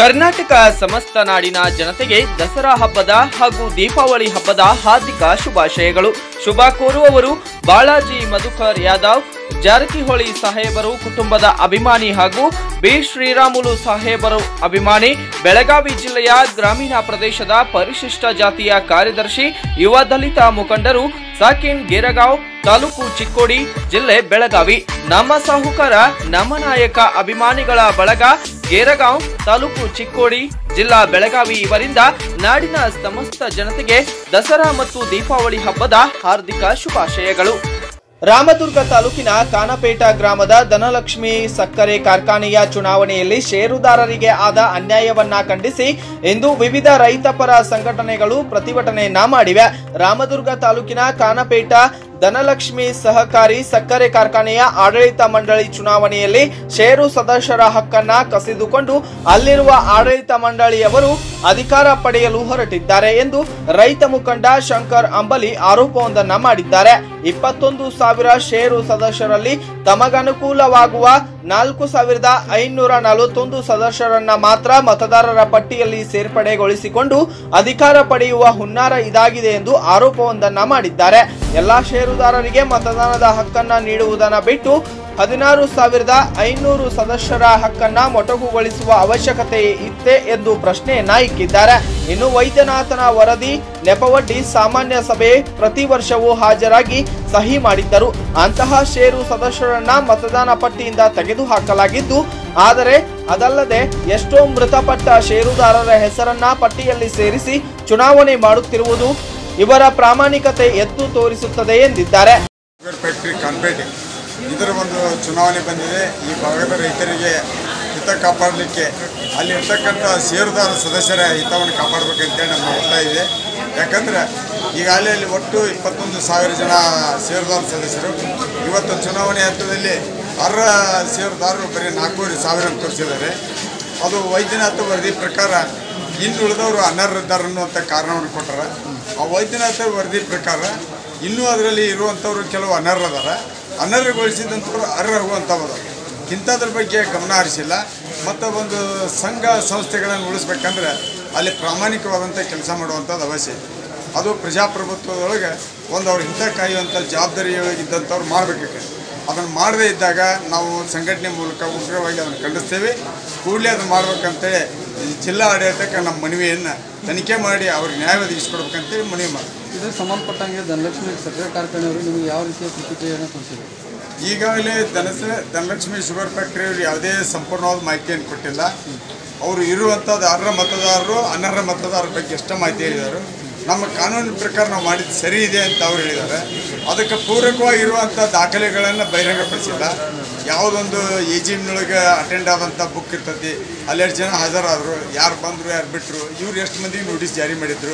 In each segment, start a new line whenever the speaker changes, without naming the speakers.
ಕರ್ನಾಟಕ ಸಮಸ್ತ ನಾಡಿನ ಜನತೆಗೆ ದಸರಾ ಹಬ್ಬದ ಹಾಗೂ ದೀಪಾವಳಿ ಹಬ್ಬದ ಹಾರ್ದಿಕ ಶುಭಾಶಯಗಳು ಶುಭ ಕೋರುವವರು ಬಾಲಾಜಿ ಮಧುಕರ್ ಯಾದವ್ ಜಾರಕಿಹೊಳಿ ಸಾಹೇಬರು ಕುಟುಂಬದ ಅಭಿಮಾನಿ ಹಾಗೂ ಬಿ ಶ್ರೀರಾಮುಲು ಸಾಹೇಬರು ಅಭಿಮಾನಿ ಬೆಳಗಾವಿ ಜಿಲ್ಲೆಯ ಗ್ರಾಮೀಣ ಪ್ರದೇಶದ ಪರಿಶಿಷ್ಟ ಜಾತಿಯ ಕಾರ್ಯದರ್ಶಿ ಯುವ ದಲಿತ ಮುಖಂಡರು ಸಾಕಿನ್ ಗೇರಗಾಂವ್ ತಾಲೂಕು ಚಿಕ್ಕೋಡಿ ಜಿಲ್ಲೆ ಬೆಳಗಾವಿ ನಮ್ಮ ಸಾಹುಕಾರ ನಮ್ಮ ನಾಯಕ ಅಭಿಮಾನಿಗಳ ಬಳಗ ಗೇರಗಾಂವ್ ತಾಲೂಕು ಚಿಕ್ಕೋಡಿ ಜಿಲ್ಲಾ ಬೆಳಗಾವಿ ಇವರಿಂದ ನಾಡಿನ ಸಮಸ್ತ ಜನತೆಗೆ ದಸರಾ ಮತ್ತು ದೀಪಾವಳಿ ಹಬ್ಬದ ಹಾರ್ದಿಕ ಶುಭಾಶಯಗಳು ರಾಮದುರ್ಗ ತಾಲೂಕಿನ ಕಾನಪೇಟ ಗ್ರಾಮದ ಧನಲಕ್ಷ್ಮಿ ಸಕ್ಕರೆ ಕಾರ್ಖಾನೆಯ ಚುನಾವಣೆಯಲ್ಲಿ ಷೇರುದಾರರಿಗೆ ಆದ ಅನ್ಯಾಯವನ್ನ ಖಂಡಿಸಿ ಇಂದು ವಿವಿಧ ರೈತಪರ ಸಂಘಟನೆಗಳು ಪ್ರತಿಭಟನೆಯನ್ನ ಮಾಡಿವೆ ರಾಮದುರ್ಗ ತಾಲೂಕಿನ ಕಾನಪೇಟ ಧನಲಕ್ಷ್ಮಿ ಸಹಕಾರಿ ಸಕ್ಕರೆ ಕಾರ್ಖಾನೆಯ ಆಡಳಿತ ಮಂಡಳಿ ಚುನಾವಣೆಯಲ್ಲಿ ಷೇರು ಸದಸ್ಯರ ಹಕ್ಕನ್ನ ಕಸಿದುಕೊಂಡು ಅಲ್ಲಿರುವ ಆಡಳಿತ ಮಂಡಳಿಯವರು ಅಧಿಕಾರ ಪಡೆಯಲು ಹೊರಟಿದ್ದಾರೆ ಎಂದು ರೈತ ಮುಖಂಡ ಶಂಕರ್ ಅಂಬಲಿ ಆರೋಪವೊಂದನ್ನ ಮಾಡಿದ್ದಾರೆ ಇಪ್ಪತ್ತೊಂದು ಸಾವಿರ ಷೇರು ಸದಸ್ಯರಲ್ಲಿ ತಮಗನುಕೂಲವಾಗುವ ನಾಲ್ಕು ಸಾವಿರದ ಐನೂರ ನಲವತ್ತೊಂದು ಸದಸ್ಯರನ್ನ ಮಾತ್ರ ಮತದಾರರ ಪಟ್ಟಿಯಲ್ಲಿ ಸೇರ್ಪಡೆಗೊಳಿಸಿಕೊಂಡು ಅಧಿಕಾರ ಪಡೆಯುವ ಹುನ್ನಾರ ಇದಾಗಿದೆ ಎಂದು ಆರೋಪವೊಂದನ್ನ ಮಾಡಿದ್ದಾರೆ ಎಲ್ಲಾ ಷೇರುದಾರರಿಗೆ ಮತದಾನದ ಹಕ್ಕನ್ನ ನೀಡುವುದನ್ನ ಬಿಟ್ಟು ಹದಿನಾರು ಸಾವಿರದ ಐನೂರು ಸದಸ್ಯರ ಹಕ್ಕನ್ನ ಮೊಟಕುಗೊಳಿಸುವ ಅವಶ್ಯಕತೆ ಇತ್ತೆ ಎಂದು ಪ್ರಶ್ನೆಯನ್ನ ಇಕ್ಕಿದ್ದಾರೆ ಇನ್ನು ವೈದ್ಯನಾಥನ ವರದಿ ನೆಪವಡ್ಡಿ ಸಾಮಾನ್ಯ ಸಭೆ ಪ್ರತಿ ವರ್ಷವೂ ಹಾಜರಾಗಿ ಸಹಿ ಮಾಡಿದ್ದರು ಅಂತಹ ಷೇರು ಸದಸ್ಯರನ್ನ ಮತದಾನ ಪಟ್ಟಿಯಿಂದ ತೆಗೆದುಹಾಕಲಾಗಿದ್ದು ಆದರೆ ಅದಲ್ಲದೆ ಎಷ್ಟೋ ಮೃತಪಟ್ಟ ಷೇರುದಾರರ ಹೆಸರನ್ನ ಪಟ್ಟಿಯಲ್ಲಿ ಸೇರಿಸಿ ಚುನಾವಣೆ ಮಾಡುತ್ತಿರುವುದು ಇವರ ಪ್ರಾಮಾಣಿಕತೆ ಎತ್ತು ತೋರಿಸುತ್ತದೆ ಎಂದಿದ್ದಾರೆ
ಶುಗರ್ ಫ್ಯಾಕ್ಟ್ರಿ ಕಾನ್ಪೇಟೆ ಇದರ ಒಂದು ಚುನಾವಣೆ ಬಂದಿದೆ ಈ ಭಾಗದ ರೈತರಿಗೆ ಹಿತ ಕಾಪಾಡಲಿಕ್ಕೆ ಅಲ್ಲಿ ಇರ್ತಕ್ಕಂಥ ಷೇರುದಾರ ಸದಸ್ಯರ ಹಿತವನ್ನು ಕಾಪಾಡಬೇಕಂತೇಳಿ ನಮ್ಮ ಒತ್ತಾಯ ಇದೆ ಯಾಕಂದ್ರೆ ಈಗಾಗಲೇ ಅಲ್ಲಿ ಒಟ್ಟು ಇಪ್ಪತ್ತೊಂದು ಸಾವಿರ ಜನ ಷೇರುದಾರ ಸದಸ್ಯರು ಇವತ್ತು ಚುನಾವಣೆ ಹಂತದಲ್ಲಿ ಅರ್ಹ ಷೇರುದಾರರು ಬರೀ ನಾಲ್ಕೂವರೆ ಸಾವಿರ ಅಂತ ತೋರಿಸಿದ್ದಾರೆ ಅದು ವೈದ್ಯನಾಥ ವರದಿ ಪ್ರಕಾರ ಇನ್ನು ಉಳಿದವರು ಅನರ್ಹರಿದ್ದಾರೆ ಅನ್ನುವಂಥ ಕಾರಣವನ್ನು ಕೊಟ್ಟರೆ ಆ ವೈದ್ಯನಾಥ ವರದಿ ಪ್ರಕಾರ ಇನ್ನೂ ಅದರಲ್ಲಿ ಇರುವಂಥವ್ರು ಕೆಲವು ಅನರ್ಹದಾರ ಅನರ್ಹಗೊಳಿಸಿದಂಥವ್ರು ಅರ್ಹಗುವಂಥವ್ರು ಇಂಥದ್ರ ಬಗ್ಗೆ ಗಮನ ಹರಿಸಿಲ್ಲ ಮತ್ತು ಒಂದು ಸಂಘ ಸಂಸ್ಥೆಗಳನ್ನು ಉಳಿಸ್ಬೇಕಂದ್ರೆ ಅಲ್ಲಿ ಪ್ರಾಮಾಣಿಕವಾದಂಥ ಕೆಲಸ ಮಾಡುವಂಥದ್ದು ಅವಶ್ಯ ಇದೆ ಅದು ಪ್ರಜಾಪ್ರಭುತ್ವದೊಳಗೆ ಒಂದು ಅವ್ರ ಹಿತ ಕಾಯುವಂಥ ಜವಾಬ್ದಾರಿ ಇದ್ದಂಥವ್ರು ಮಾಡಬೇಕಾಗ್ತದೆ ಅದನ್ನು ಮಾಡದೇ ಇದ್ದಾಗ ನಾವು ಸಂಘಟನೆ ಮೂಲಕ ಉಗ್ರವಾಗಿ ಅದನ್ನು ಖಂಡಿಸ್ತೇವೆ ಕೂಡಲೇ ಅದನ್ನು ಮಾಡ್ಬೇಕಂತೇಳಿ ಈ ಜಿಲ್ಲಾ ಆಡಳಿತಕ್ಕೆ ನಮ್ಮ ಮನವಿಯನ್ನು ತನಿಖೆ ಮಾಡಿ ಅವ್ರಿಗೆ ನ್ಯಾಯ ಒದಗಿಸ್ಕೊಡ್ಬೇಕಂತೇಳಿ ಮನವಿ ಮಾಡ್ತೀವಿ
ಇದಕ್ಕೆ ಸಂಬಂಧಪಟ್ಟಂಗೆ ಧನಲಕ್ಷ್ಮಿ ಸಕ್ಕರೆ ಕಾರ್ಖಾನೆಯವರು ನಿಮಗೆ ಯಾವ ರೀತಿಯ ಪ್ರತಿಕ್ರಿಯೆಯನ್ನು ಕೊಡ್ತಿದ್ದಾರೆ
ಈಗಾಗಲೇ ಧನಸ ಧನಲಕ್ಷ್ಮಿ ಶುಗರ್ ಫ್ಯಾಕ್ಟ್ರಿಯವರು ಯಾವುದೇ ಸಂಪೂರ್ಣವಾದ ಮಾಹಿತಿಯನ್ನು ಕೊಟ್ಟಿಲ್ಲ ಅವರು ಇರುವಂಥದ್ದು ಅರ್ಹ ಮತದಾರರು ಅನರ್ಹ ಮತದಾರರ ಬಗ್ಗೆ ಎಷ್ಟೋ ಮಾಹಿತಿ ಹೇಳಿದ್ದಾರೆ ನಮ್ಮ ಕಾನೂನಿನ ಪ್ರಕಾರ ನಾವು ಮಾಡಿದ್ದು ಸರಿ ಇದೆ ಅಂತ ಅವ್ರು ಹೇಳಿದ್ದಾರೆ ಅದಕ್ಕೆ ಪೂರಕವಾಗಿರುವಂಥ ದಾಖಲೆಗಳನ್ನು ಬಹಿರಂಗಪಡಿಸಿಲ್ಲ ಯಾವುದೊಂದು ಎ ಜಿ ಎಮ್ನೊಳಗೆ ಅಟೆಂಡ್ ಆದಂಥ ಬುಕ್ ಇರ್ತೈತಿ ಅಲ್ಲೆರಡು ಜನ ಹಾಜರಾದರು ಯಾರು ಬಂದರು ಯಾರು ಬಿಟ್ಟರು ಇವ್ರು ಎಷ್ಟು ಮಂದಿಗೆ ನೋಟಿಸ್ ಜಾರಿ ಮಾಡಿದರು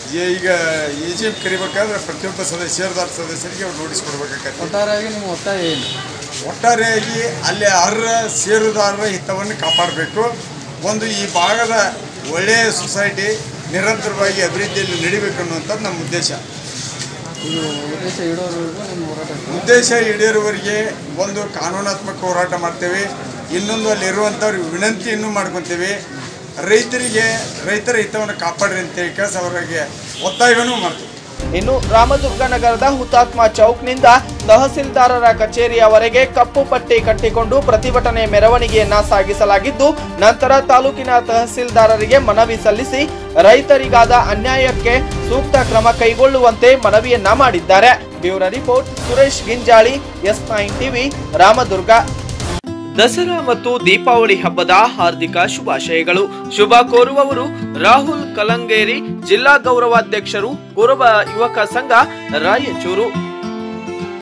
ಈಗ ಎ ಜಿ ಎಮ್ ಕರಿಬೇಕಾದ್ರೆ ಪ್ರತಿಯೊಬ್ಬ ಸದಸ್ಯ ಷೇರುದಾರ ಸದಸ್ಯರಿಗೆ ಅವ್ರು ನೋಟಿಸ್ ಕೊಡ್ಬೇಕಾಗತ್ತೆ
ಒಟ್ಟಾರೆಯಾಗಿ ನಿಮ್ಮ ಒತ್ತಾಯ ಏನು
ಒಟ್ಟಾರೆಯಾಗಿ ಅಲ್ಲಿ ಅರ್ಹ ಷೇರುದಾರರ ಹಿತವನ್ನು ಕಾಪಾಡಬೇಕು ಒಂದು ಈ ಭಾಗದ ಒಳ್ಳೆಯ ಸೊಸೈಟಿ ನಿರಂತರವಾಗಿ ಅಭಿವೃದ್ಧಿಯಲ್ಲಿ ನಡಿಬೇಕು ಅನ್ನುವಂಥದ್ದು ನಮ್ಮ ಉದ್ದೇಶ
ಇದು ಉದ್ದೇಶ ಇಡೋವರೆಗೂ ನಿಮ್ಮ ಹೋರಾಟ ಇರ್ತದೆ.
ಉದ್ದೇಶ ಈಡೇರುವವರೆಗೆ ಒಂದು ಕಾನೂನಾತ್ಮಕ ಹೋರಾಟ ಮಾಡ್ತೇವೆ ಇನ್ನೊಂದು ಅಲ್ಲಿರುವಂಥವ್ರಿಗೆ ವಿನಂತಿಯನ್ನು ಮಾಡ್ಕೊತೀವಿ ರೈತರಿಗೆ ರೈತರ ಹಿತವನ್ನು ಕಾಪಾಡ್ರಿ ಅಂತೇಳಿ ಕೆಲಸ ಅವರಿಗೆ ಒತ್ತಾಯವನ್ನು ಮಾಡ್ತೀವಿ
ಇನ್ನು ರಾಮದುರ್ಗ ನಗರದ ಹುತಾತ್ಮ ಚೌಕ್ನಿಂದ ತಹಸೀಲ್ದಾರರ ಕಚೇರಿಯವರೆಗೆ ಕಪ್ಪು ಪಟ್ಟಿ ಕಟ್ಟಿಕೊಂಡು ಪ್ರತಿಭಟನೆ ಮೆರವಣಿಗೆಯನ್ನ ಸಾಗಿಸಲಾಗಿದ್ದು ನಂತರ ತಾಲೂಕಿನ ತಹಸೀಲ್ದಾರರಿಗೆ ಮನವಿ ಸಲ್ಲಿಸಿ ರೈತರಿಗಾದ ಅನ್ಯಾಯಕ್ಕೆ ಸೂಕ್ತ ಕ್ರಮ ಕೈಗೊಳ್ಳುವಂತೆ ಮನವಿಯನ್ನ ಮಾಡಿದ್ದಾರೆ bureau report Suresh Ginjali S nine TV Ramdurg Dasara ಮತ್ತು ದೀಪಾವಳಿ ಹಬ್ಬದ ಹಾರ್ದಿಕ ಶುಭಾಶಯಗಳು ಶುಭ ಕೋರುವವರು ರಾಹುಲ್ ಕಲಂಗೇರಿ ಜಿಲ್ಲಾ ಗೌರವಾಧ್ಯಕ್ಷರು ಕುರುಬ ಯುವಕ ಸಂಘ ರಾಯಚೂರು